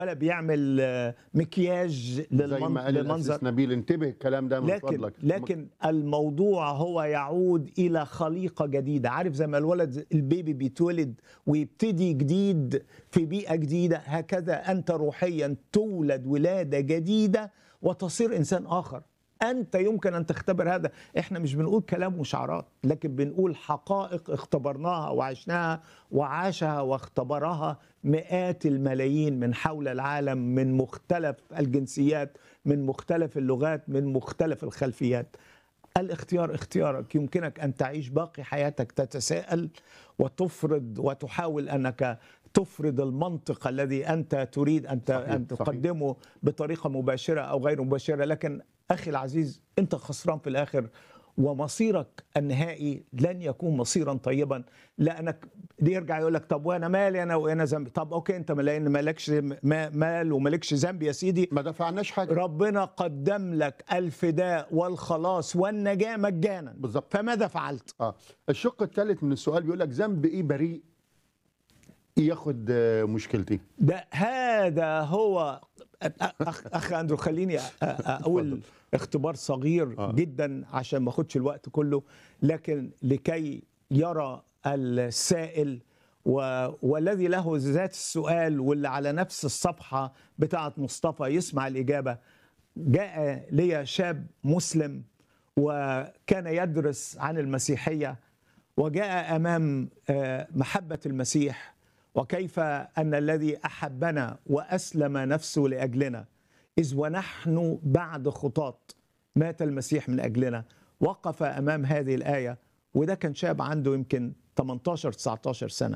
ولا بيعمل آه، مكياج زي للمن... ما قال للمنظر الأسيس نبيل انتبه الكلام ده من لكن فضلك لكن الموضوع هو يعود الى خليقه جديده عارف زي ما الولد البيبي بيتولد ويبتدي جديد في بيئه جديده هكذا انت روحيا تولد ولاده جديده وتصير انسان اخر انت يمكن ان تختبر هذا احنا مش بنقول كلام وشعارات لكن بنقول حقائق اختبرناها وعشناها وعاشها واختبرها مئات الملايين من حول العالم من مختلف الجنسيات من مختلف اللغات من مختلف الخلفيات الاختيار اختيارك يمكنك ان تعيش باقي حياتك تتساءل وتفرض وتحاول انك تفرض المنطق الذي انت تريد ان ت- صحيح، ان صحيح. تقدمه بطريقه مباشره او غير مباشره لكن اخي العزيز انت خسران في الاخر ومصيرك النهائي لن يكون مصيرا طيبا لانك يرجع يقول لك طب وانا مالي انا وانا ذنبي طب اوكي انت لان مالكش ما- مال ومالكش ذنب يا سيدي ما دفعناش حاجة ربنا قدم لك الفداء والخلاص والنجاة مجانا بالظبط فماذا فعلت؟ اه الشق الثالث من السؤال بيقول لك ذنب ايه بريء ياخد آه، مشكلتي ده هذا هو أخ, أخ أندرو خليني أ- أ- أقول اتفضل. اختبار صغير آه. جدا عشان ما أخدش الوقت كله لكن لكي يرى السائل و... والذي له ذات السؤال واللي على نفس الصفحة بتاعة مصطفى يسمع الإجابة جاء لي شاب مسلم وكان يدرس عن المسيحية وجاء امام آه، محبه المسيح وكيف ان الذي احبنا واسلم نفسه لاجلنا اذ ونحن بعد خطاط مات المسيح من اجلنا وقف امام هذه الايه وده كان شاب عنده يمكن 18 19 سنه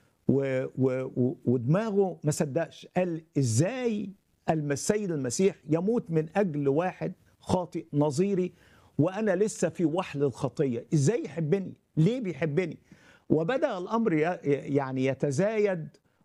و و و ودماغه ما صدقش قال ازاي الم- السيد المسيح يموت من اجل واحد خاطئ نظيري وانا لسه في وحل الخطيه ازاي يحبني ليه بيحبني وبدا الامر ي- يعني يتزايد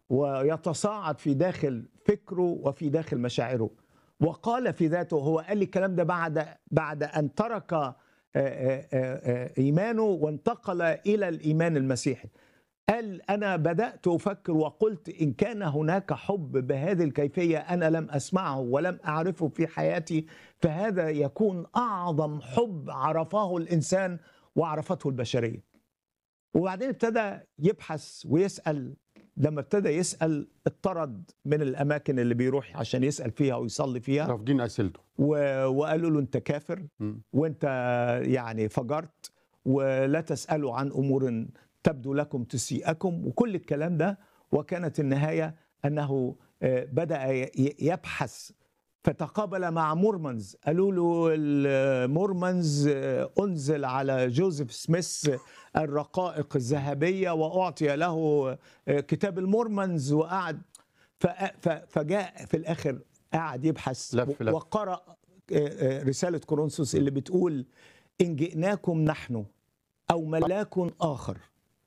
ويتصاعد في داخل فكره وفي داخل مشاعره وقال في ذاته هو قال لي الكلام ده بعد بعد ان ترك آه، آه، آه، ايمانه وانتقل الى الايمان المسيحي قال أنا بدأت أفكر وقلت إن كان هناك حب بهذه الكيفية أنا لم أسمعه ولم أعرفه في حياتي فهذا يكون أعظم حب عرفه الإنسان وعرفته البشرية وبعدين ابتدى يبحث ويسأل لما ابتدى يسأل اطرد من الأماكن اللي بيروح عشان يسأل فيها ويصلي فيها رافضين اسئلته و- وقالوا له أنت كافر مم. وانت يعني فجرت ولا تسالوا عن امور تبدو لكم تسيئكم وكل الكلام ده وكانت النهايه انه آه، بدا ي- يبحث فتقابل مع مورمنز قالوا له المورمنز آه، انزل على جوزيف سميث الرقائق الذهبيه واعطي له آه، كتاب المورمنز وقعد ف- ف- فجاء في الاخر قعد يبحث لف لف. وقرا آه، آه، رساله كورنثوس اللي بتقول ان جئناكم نحن او ملاك اخر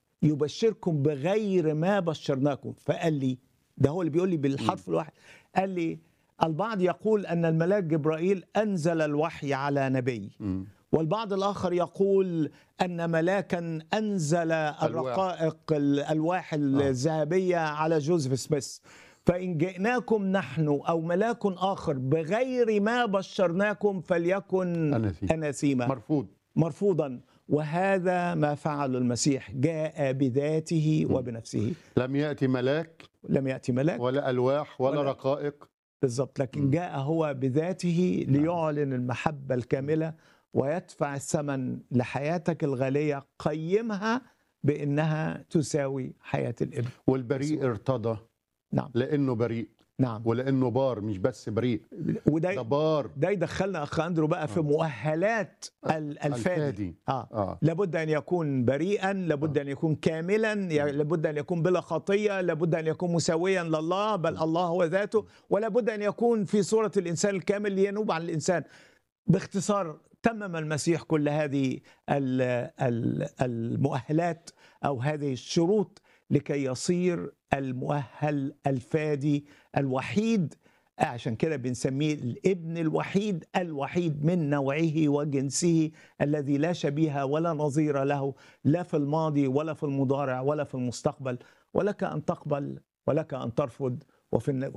يبشركم بغير ما بشرناكم فقال لي ده هو اللي بيقول لي بالحرف الواحد قال لي البعض يقول ان الملاك جبرائيل انزل الوحي على نبي مم. والبعض الاخر يقول ان ملاكا انزل الرقائق الالواح الذهبيه على جوزيف سميث فان جئناكم نحن او ملاك اخر بغير ما بشرناكم فليكن أناثيم. اناثيما مرفوض مرفوضا وهذا ما فعل المسيح جاء بذاته وبنفسه لم ياتي ملاك لم ياتي ملاك ولا الواح ولا, ولا- رقائق بالضبط لكن جاء هو بذاته ليعلن المحبة الكاملة ويدفع الثمن لحياتك الغالية قيمها بأنها تساوي حياة الابن والبريء ارتضى نعم لانه بريء نعم ولانه بار مش بس بريء ده وده بار ده يدخلنا أخ أندرو بقى في مؤهلات ال- الفادي الفادي آه. اه لابد أن يكون بريئا لابد أن يكون كاملا ي- لابد أن يكون بلا خطية لابد أن يكون مساويا لله بل الله هو ذاته ولابد أن يكون في صورة الإنسان الكامل لينوب عن الإنسان باختصار تمم المسيح كل هذه ال- ال- المؤهلات أو هذه الشروط لكي يصير المؤهل الفادي الوحيد عشان كده بنسميه الابن الوحيد الوحيد من نوعه وجنسه الذي لا شبيه ولا نظير له لا في الماضي ولا في المضارع ولا في المستقبل ولك ان تقبل ولك ان ترفض وفي الن-